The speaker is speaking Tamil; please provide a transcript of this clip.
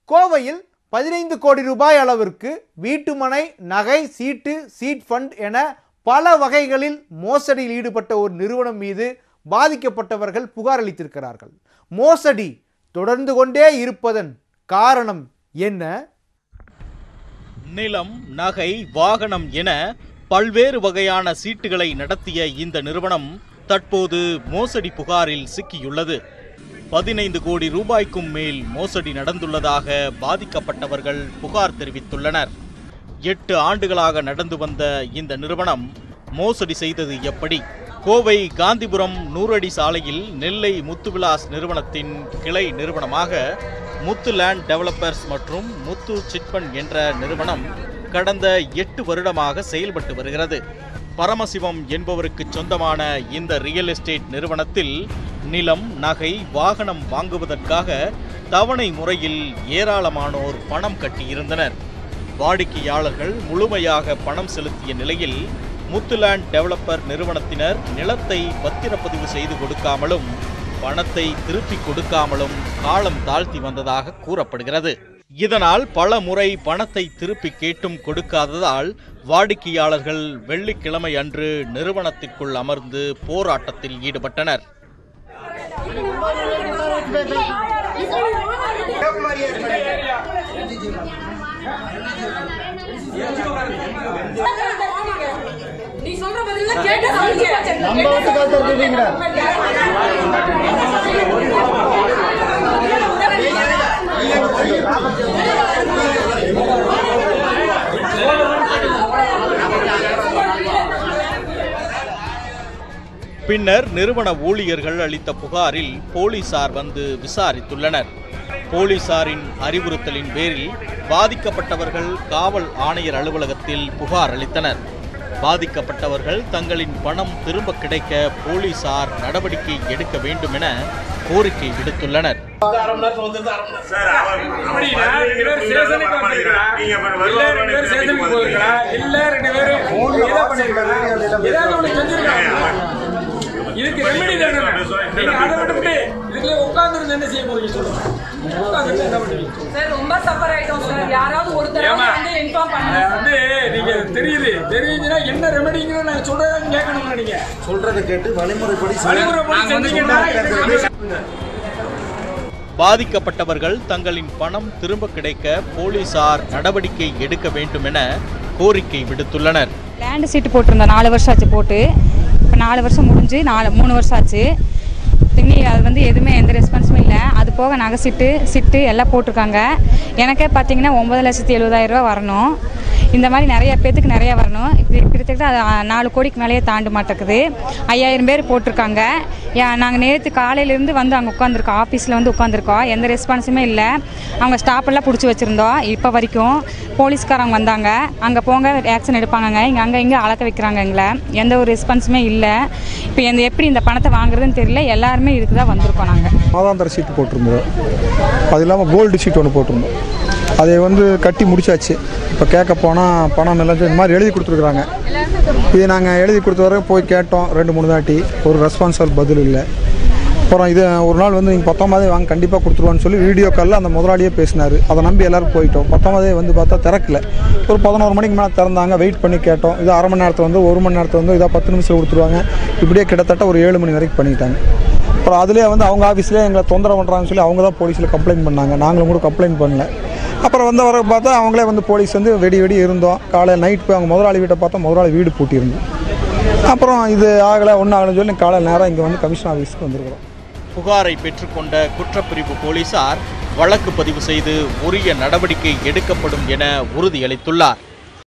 கோவையில் பதினைந்து கோடி ரூபாய் அளவிற்கு வீட்டுமனை நகை சீட்டு சீட் ஃபண்ட் என பல வகைகளில் மோசடியில் ஈடுபட்ட ஒரு நிறுவனம் மீது பாதிக்கப்பட்டவர்கள் புகார் அளித்திருக்கிறார்கள் மோசடி தொடர்ந்து கொண்டே இருப்பதன் காரணம் என்ன நிலம் நகை வாகனம் என பல்வேறு வகையான சீட்டுகளை நடத்திய இந்த நிறுவனம் தற்போது மோசடி புகாரில் சிக்கியுள்ளது பதினைந்து கோடி ரூபாய்க்கும் மேல் மோசடி நடந்துள்ளதாக பாதிக்கப்பட்டவர்கள் புகார் தெரிவித்துள்ளனர் எட்டு ஆண்டுகளாக நடந்து வந்த இந்த நிறுவனம் மோசடி செய்தது எப்படி கோவை காந்திபுரம் நூறடி சாலையில் நெல்லை முத்துவிலாஸ் நிறுவனத்தின் கிளை நிறுவனமாக முத்து லேண்ட் டெவலப்பர்ஸ் மற்றும் முத்து சிட்பன் என்ற நிறுவனம் கடந்த எட்டு வருடமாக செயல்பட்டு வருகிறது பரமசிவம் என்பவருக்கு சொந்தமான இந்த ரியல் எஸ்டேட் நிறுவனத்தில் நிலம் நகை வாகனம் வாங்குவதற்காக தவணை முறையில் ஏராளமானோர் பணம் கட்டியிருந்தனர் வாடிக்கையாளர்கள் முழுமையாக பணம் செலுத்திய நிலையில் முத்துலேண்ட் டெவலப்பர் நிறுவனத்தினர் நிலத்தை பத்திரப்பதிவு செய்து கொடுக்காமலும் பணத்தை திருப்பி கொடுக்காமலும் காலம் தாழ்த்தி வந்ததாக கூறப்படுகிறது இதனால் பல முறை பணத்தை திருப்பி கேட்டும் கொடுக்காததால் வாடிக்கையாளர்கள் வெள்ளிக்கிழமை அன்று நிறுவனத்திற்குள் அமர்ந்து போராட்டத்தில் ஈடுபட்டனர் நீ சொல்ற பதில கேட்டு சொல்லுங்க நம்ம வந்து காத்திருக்கீங்க பின்னர் நிறுவன ஊழியர்கள் அளித்த புகாரில் போலீசார் வந்து விசாரித்துள்ளனர் போலீசாரின் அறிவுறுத்தலின் பேரில் பாதிக்கப்பட்டவர்கள் காவல் ஆணையர் அலுவலகத்தில் புகார் அளித்தனர் பாதிக்கப்பட்டவர்கள் தங்களின் பணம் திரும்ப கிடைக்க போலீசார் நடவடிக்கை எடுக்க வேண்டும் என கோரிக்கை விடுத்துள்ளனர் சார், அவர் அப்படின்னா ரெண்டு பேரும் பதினெட்டு ஸ்டேஷனுக்கு நிமிஷம் வந்திருக்கலாம். நீங்க அப்புறம் இல்ல ரெண்டு பேரும் ஸ்டேஷனுக்கு போயிருக்கலாம். இல்ல ரெண்டு பேரும் ஏதோ பண்ணிருக்கலாம். ஏதாவது ஒண்ணு செஞ்சிருக்காங்க. இதுக்கு ரெமெடி தானே நீங்க அதை விட்டுவிட்டு இதுக்குள்ள உட்கார்ந்து என்ன செய்ய போறீங்க சொல்லுங்க உட்கார்ந்து என்ன பண்ணுவீங்க சார் ரொம்ப சஃபர் ஆயிட்டோம் சார் யாராவது ஒரு தடவை ஏம்மா? வந்து இன்ஃபார்ம் பண்ணுங்க அஹ் வந்து நீங்க தெரியுது தெரியுதுன்னா என்ன ரெமெடிங்கிற நான் சொல்றேன் கேட்கணும்னு நீங்க சொல்றதை கேட்டு வழிமுறைப்படி செய்யுங்க. வழிமுறைப்படி செஞ்சீங்கன்னா இதுக்கு பாதிக்கப்பட்டவர்கள் தங்களின் பணம் திரும்ப கிடைக்க போலீசார் நடவடிக்கை எடுக்க வேண்டும் என கோரிக்கை விடுத்துள்ளனர் லேண்டு சீட்டு போட்டிருந்தோம் நாலு வருஷம் ஆச்சு போட்டு இப்போ நாலு வருஷம் முடிஞ்சு நாலு மூணு வருஷம் ஆச்சு இன்னி அது வந்து எதுவுமே எந்த ரெஸ்பான்ஸும் இல்லை அது போக நகை சீட்டு சிட்டு எல்லாம் போட்டிருக்காங்க எனக்கே பார்த்தீங்கன்னா ஒம்பது லட்சத்தி எழுபதாயிரம் ரூபா வரணும் இந்த மாதிரி நிறைய பேத்துக்கு நிறைய வரணும் இப்படி கிட்டத்தட்ட அது ஆ, நாலு கோடிக்கு மேலேயே தாண்ட மாட்டேங்குது ஐயாயிரம் பேர் போட்டிருக்காங்க நாங்கள் நேற்று காலையிலேருந்து வந்து அங்கே உட்காந்துருக்கோம் ஆஃபீஸில் வந்து உட்காந்துருக்கோம் எந்த ரெஸ்பான்ஸுமே இல்லை அவங்க ஸ்டாஃப் எல்லாம் பிடிச்சி வச்சுருந்தோம் இப்போ வரைக்கும் போலீஸ்காரங்க வந்தாங்க அங்கே போங்க ஆக்ஷன் எடுப்பாங்கங்க இங்கே அங்கே இங்கே அளக்க வைக்கிறாங்க எங்களை எந்த ஒரு ரெஸ்பான்ஸுமே இல்லை இப்போ எந்த எப்படி இந்த பணத்தை வாங்குறதுன்னு தெரியல எல்லாருமே இதுக்கு தான் வந்திருக்கோம் நாங்கள் மாதாந்திர சீட்டு போட்டிருந்தோம் அது இல்லாமல் கோல்டு சீட் ஒன்று போட்டிருந்தோம் அதை வந்து கட்டி முடிச்சாச்சு இப்போ கேட்க போனால் பணம் எல்லாம் இந்த மாதிரி எழுதி கொடுத்துருக்குறாங்க இது நாங்கள் எழுதி கொடுத்த வரை போய் கேட்டோம் ரெண்டு மூணு தாட்டி ஒரு ரெஸ்பான்சிபிள் பதில் இல்லை அப்புறம் இது ஒரு நாள் வந்து நீங்கள் பத்தொம்பதே வாங்க கண்டிப்பாக கொடுத்துருவான்னு சொல்லி வீடியோ காலில் அந்த முதலாளியே பேசினார் அதை நம்பி எல்லோரும் போயிட்டோம் பத்தொம்பதே வந்து பார்த்தா திறக்கல ஒரு பதினோரு மணிக்கு மேலே திறந்தாங்க வெயிட் பண்ணி கேட்டோம் இது அரை மணி நேரத்தில் வந்து ஒரு மணி நேரத்தில் வந்து இதாக பத்து நிமிஷம் கொடுத்துருவாங்க இப்படியே கிட்டத்தட்ட ஒரு ஏழு மணி வரைக்கும் பண்ணிட்டாங்க அப்புறம் அதுலேயே வந்து அவங்க ஆஃபீஸ்லேயே எங்களை தொந்தரவு பண்ணுறாங்கன்னு சொல்லி அவங்க தான் போலீஸில் கம்ப்ளைண்ட் பண்ணாங்க நாங்களும் கூட கம்ப்ளைண்ட் பண்ணல அப்புறம் வந்த வர பார்த்தா அவங்களே வந்து போலீஸ் வந்து வெடி வெடி இருந்தோம் காலையில் நைட் போய் அவங்க முதலாளி வீட்டை பார்த்தா முதலாளி வீடு பூட்டியிருந்தோம் அப்புறம் இது ஆகலை ஒன்றும் ஆகலைன்னு சொல்லி காலையில் நேரம் இங்கே வந்து கமிஷன் ஆஃபீஸ்க்கு வந்திருக்கிறோம் புகாரை பெற்றுக்கொண்ட குற்றப்பிரிவு போலீசார் வழக்கு பதிவு செய்து உரிய நடவடிக்கை எடுக்கப்படும் என உறுதியளித்துள்ளார்